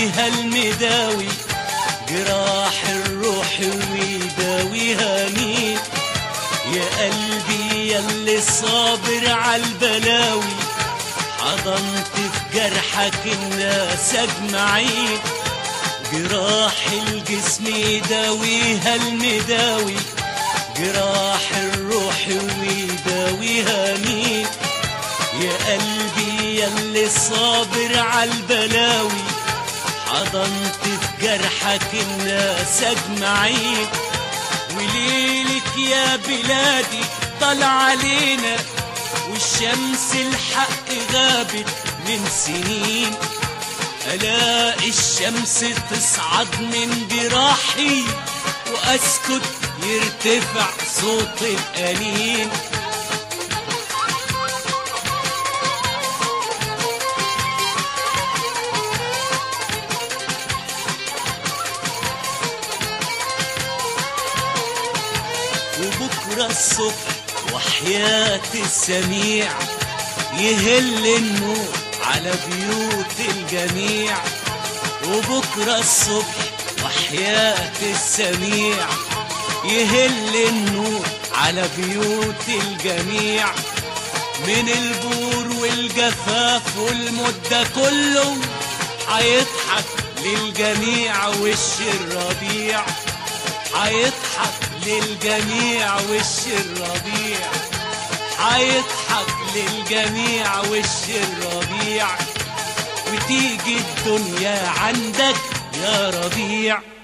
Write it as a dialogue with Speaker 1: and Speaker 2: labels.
Speaker 1: يداويها المداوي جراح الروح ويداويها مين يا قلبي ياللي صابر عالبلاوي حضنت في جرحك الناس اجمعين جراح الجسم يداويها المداوي جراح الروح ويداويها مين يا قلبي ياللي صابر عالبلاوي حضنت في جرحك الناس اجمعين وليلك يا بلادي طلع علينا والشمس الحق غابت من سنين ألاقي الشمس تصعد من جراحي وأسكت يرتفع صوت الأنين وبكرة الصبح وحياة السميع يهل النور على بيوت الجميع وبكرة الصبح وحياة السميع يهل النور على بيوت الجميع من البور والجفاف والمدة كله هيضحك للجميع وش الربيع هيضحك للجميع وش الربيع هيضحك للجميع وش الربيع وتيجي الدنيا عندك يا ربيع